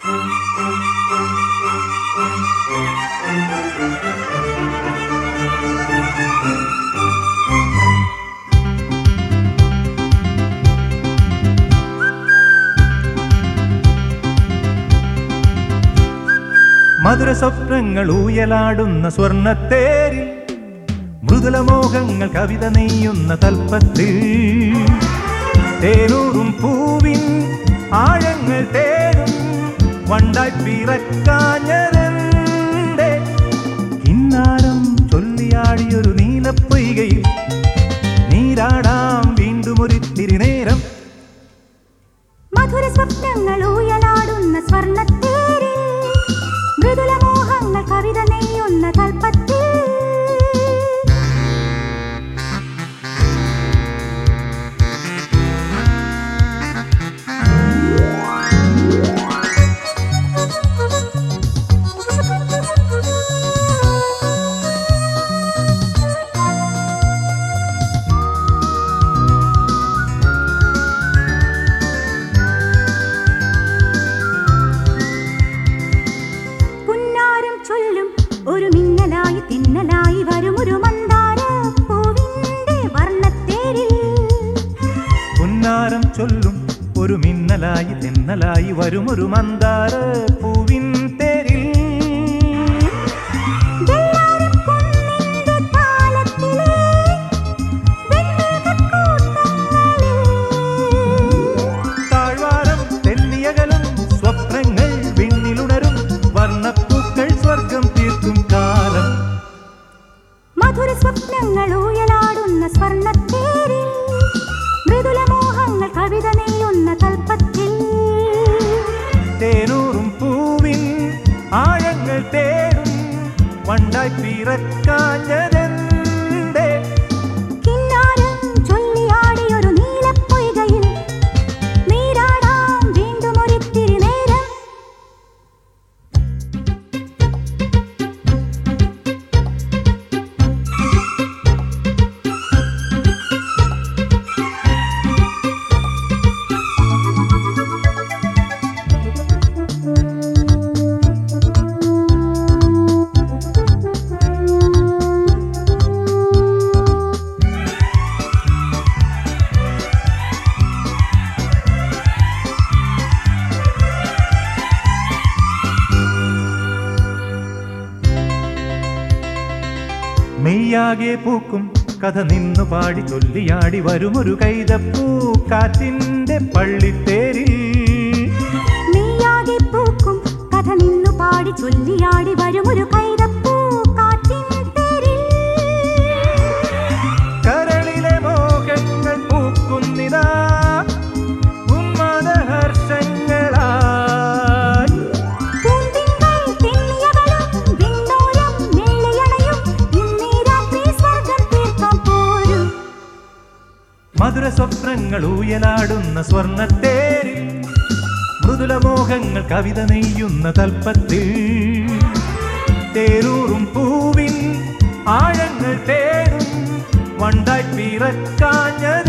മധുര സ്വപ്നങ്ങൾ ഊയലാടുന്ന സ്വർണത്തേരിൽ മൃദുലമോഹങ്ങൾ കവിത നെയ്യുന്ന തൽപ്പത്തിൽ തേനൂറും പൂവിൻ ആഴങ്ങൾ തേടും വണ്ടായി പിറക്കാഞ്ഞതെന്തേ കിന്നാരം ചൊല്ലിയാടിയൊരു നീലപ്പൊയ്കയിൽ നീരാടാം വീണ്ടും ഒരിത്തിരി നേരം മധുര സ്വപ്നങ്ങൾ ഊയലാടുന്ന സ്വർണ്ണത്തേരിൽ മൃദുല മോഹങ്ങൾ കവിത നെയ്യുന്ന കൽപ്പത്തിൽ പുന്നാരം ചൊല്ലും ഒരു മിന്നലായി തിന്നലായി വരും ഒരു മന്ദാര പൂവിന്റെ വർണ്ണത്തേരിൽ പുന്നാരം ചൊല്ലും ഒരു മിന്നലായി തെന്നലായി വരുമൊരു മന്ദാര പൂവിൻ തേരിൽ വെള്ളാരക്കുന്നിന്റെ താളത്തിലെ വെൺമേഘക്കൂട്ടങ്ങളിൽ താഴ്വാരം തെന്നിയകലും സ്വപ്നങ്ങൾ വിണ്ണിലുണരും വർണ്ണപ്പൂക്കൾ സ്വർഗം തീർക്കും കാലം മധുര സ്വപ്നങ്ങൾ ഊയലാടുന്ന സ്വർണ്ണത്തേരിൽ മൃദുല മോഹങ്ങൾ കവിത നെയ്യുന്ന കൽപ്പത്തിൽ തേനൂറും പൂവിൻ ആഴങ്ങൾ തേടും വണ്ടായി പിറക്കാഞ്ഞതെന്തേ കിന്നാരം ചൊല്ലിയാടിയൊരു നീലപ്പൊയ്കയിൽ നീരാടാം വീണ്ടും ഒരിത്തിരി നേരം മെയ്യാകെ പൂക്കും കഥ നിന്നു പാടി ചൊല്ലിയാടി വരുമൊരു കൈതപ്പൂ കാറ്റിന്റെ പള്ളിത്തേരിൽ നീയാകെ പൂക്കും കഥ നിന്നു പാടി ചൊല്ലിയാടി വരുമൊരു കൈതപ്പൂ കാറ്റിൻ തേരിൽ കരളിലെ മോഹങ്ങൾ പൂക്കുന്നിതാ ഉന്മാദഹർഷങ്ങളായി പൂന്തിങ്കൾ തെന്നിയവളും വിണ്ണോരം മെല്ലിയണയും ഇന്നീ രാത്രി സ്വർഗം തീർക്കാൻ പോരും മധുര സ്വപ്നങ്ങൾ ഊയലാടുന്ന സ്വർണത്തേരിൽ മൃദുലമോഹങ്ങൾ കവിത നെയ്യുന്ന തൽപ്പത്തിൽ തേരൂറും പൂവിൻ ആഴങ്ങൾ തേടും വണ്ടായി പിറക്കാഞ്ഞത്